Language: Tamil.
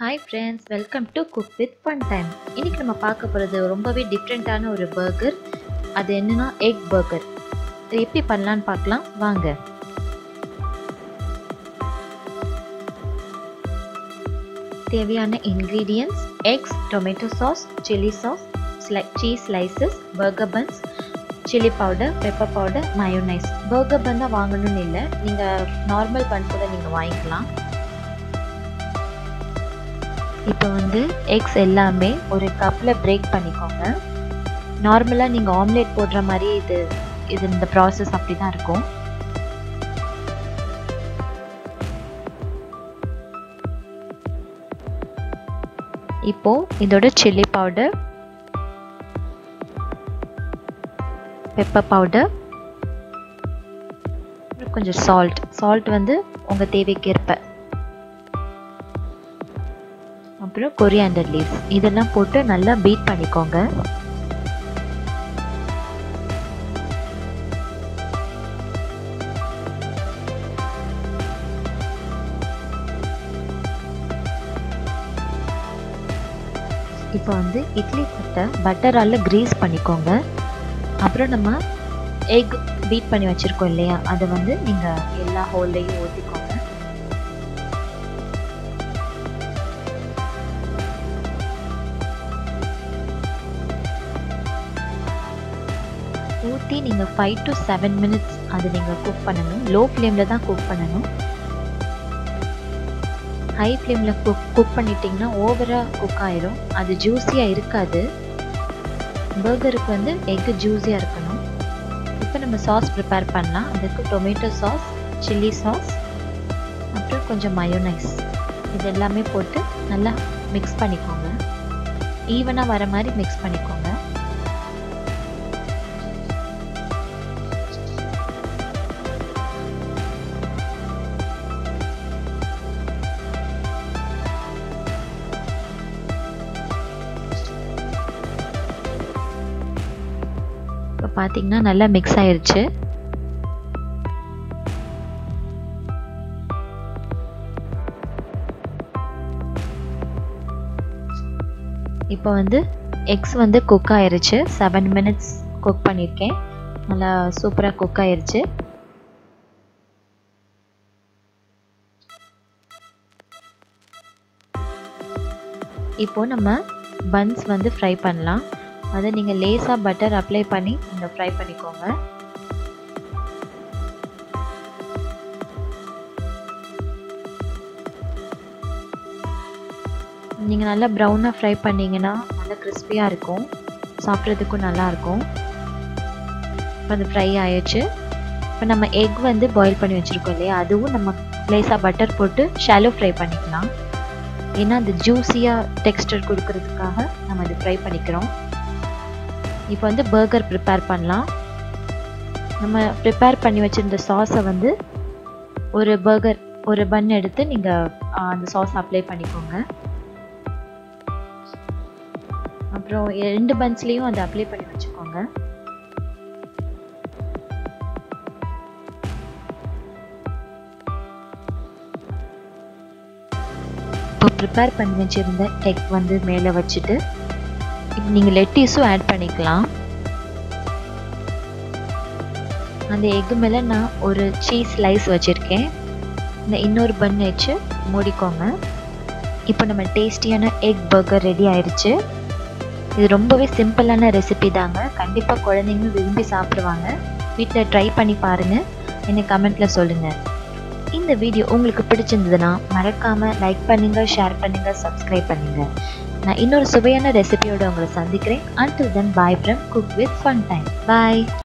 hi friends welcome to cook with fun time இன்னைக்கு நம்ம பார்க்க போகிறது ரொம்பவே டிஃப்ரெண்ட்டான ஒரு பர்கர் அது என்னன்னா எக் பர்கர் இது எப்படி பண்ணலான்னு பார்க்கலாம் வாங்க தேவையான ingredients eggs tomato sauce chilli sauce slice cheese slices burger buns chilli powder pepper powder mayonnaise burger bun தான் வாங்கணும்னு இல்லை நீங்கள் நார்மல் பன் கூட நீங்கள் வாங்கிக்கலாம் இப்போ வந்து எக்ஸ் எல்லாமே ஒரு கப்பில் பிரேக் பண்ணிக்கோங்க நார்மலாக நீங்கள் ஆம்லேட் போடுற மாதிரி இது இது இந்த ப்ராசஸ் அப்படி தான் இருக்கும் இப்போ இதோட சில்லி பவுடர் பெப்பர் பவுடர் கொஞ்சம் சால்ட் சால்ட் வந்து உங்கள் தேவைக்கேற்ப அப்புறம் கொரியாண்டர் லீவ்ஸ் இதெல்லாம் போட்டு நல்லா பீட் பண்ணிக்கோங்க இப்போ வந்து இட்லி தட்டை பட்டரால் க்ரீஸ் பண்ணிக்கோங்க அப்புறம் நம்ம எக் பீட் பண்ணி வச்சுருக்கோம் இல்லையா அதை வந்து நீங்கள் எல்லா ஹோல்லையும் ஊற்றிக்கோங்க ஊற்றி நீங்கள் ஃபைவ் டு செவன் மினிட்ஸ் அது நீங்கள் குக் பண்ணணும் லோ ஃப்ளேமில் தான் குக் பண்ணணும் ஹை ஃப்ளேமில் குக் குக் பண்ணிட்டிங்கன்னா ஓவராக குக் ஆயிரும் அது ஜூஸியாக இருக்காது பர்கருக்கு வந்து எக்கு ஜூஸியாக இருக்கணும் இப்போ நம்ம சாஸ் ப்ரிப்பேர் பண்ணலாம் அதுக்கு டொமேட்டோ சாஸ் சில்லி சாஸ் அப்புறம் கொஞ்சம் மயோனைஸ் இது எல்லாமே போட்டு நல்லா மிக்ஸ் பண்ணிக்கோங்க ஈவனாக வர மாதிரி மிக்ஸ் பண்ணிக்கோங்க இப்போ பார்த்தீங்கன்னா நல்லா மிக்ஸ் ஆயிருச்சு இப்போ வந்து எக்ஸ் வந்து குக் ஆயிருச்சு செவன் மினிட்ஸ் குக் பண்ணியிருக்கேன் நல்லா சூப்பராக குக் ஆயிருச்சு இப்போ நம்ம பன்ஸ் வந்து ஃப்ரை பண்ணலாம் அதை நீங்கள் லேஸாக பட்டர் அப்ளை பண்ணி நீங்கள் ஃப்ரை பண்ணிக்கோங்க நீங்கள் நல்லா ப்ரௌனாக ஃப்ரை பண்ணிங்கன்னா நல்லா கிறிஸ்பியாக இருக்கும் சாப்பிட்றதுக்கும் நல்லாயிருக்கும் இப்போ அது ஃப்ரை ஆயிடுச்சு இப்போ நம்ம எக் வந்து பாயில் பண்ணி வச்சுருக்கோம் இல்லையா அதுவும் நம்ம லேஸாக பட்டர் போட்டு ஷாலோ ஃப்ரை பண்ணிக்கலாம் ஏன்னா அது ஜூஸியாக டெக்ஸ்டர் கொடுக்கறதுக்காக நம்ம அது ஃப்ரை பண்ணிக்கிறோம் இப்போ வந்து பர்கர் ப்ரிப்பேர் பண்ணலாம் நம்ம ப்ரிப்பேர் பண்ணி வச்சுருந்த சாஸை வந்து ஒரு பர்கர் ஒரு பன் எடுத்து நீங்கள் அந்த சாஸ் அப்ளை பண்ணிக்கோங்க அப்புறம் ரெண்டு பன்ஸ்லேயும் அதை அப்ளை பண்ணி வச்சுக்கோங்க இப்போ ப்ரிப்பேர் பண்ணி வச்சுருந்த எக் வந்து மேலே வச்சுட்டு இப்போ நீங்கள் லெட்டீஸும் ஆட் பண்ணிக்கலாம் அந்த எக்கு மேலே நான் ஒரு சீஸ் ஸ்லைஸ் வச்சுருக்கேன் இந்த இன்னொரு பன் வச்சு மூடிக்கோங்க இப்போ நம்ம டேஸ்டியான எக் பர்கர் ரெடி ஆயிடுச்சு இது ரொம்பவே சிம்பிளான ரெசிபி தாங்க கண்டிப்பாக குழந்தைங்க விரும்பி சாப்பிடுவாங்க வீட்டில் ட்ரை பண்ணி பாருங்கள் என்னை கமெண்ட்டில் சொல்லுங்கள் இந்த வீடியோ உங்களுக்கு பிடிச்சிருந்ததுன்னா மறக்காமல் லைக் பண்ணுங்கள் ஷேர் பண்ணுங்கள் சப்ஸ்கிரைப் பண்ணுங்கள் நான் இன்னொரு சுவையான ரெசிபியோட உங்களை சந்திக்கிறேன் until then bye from cook with fun time bye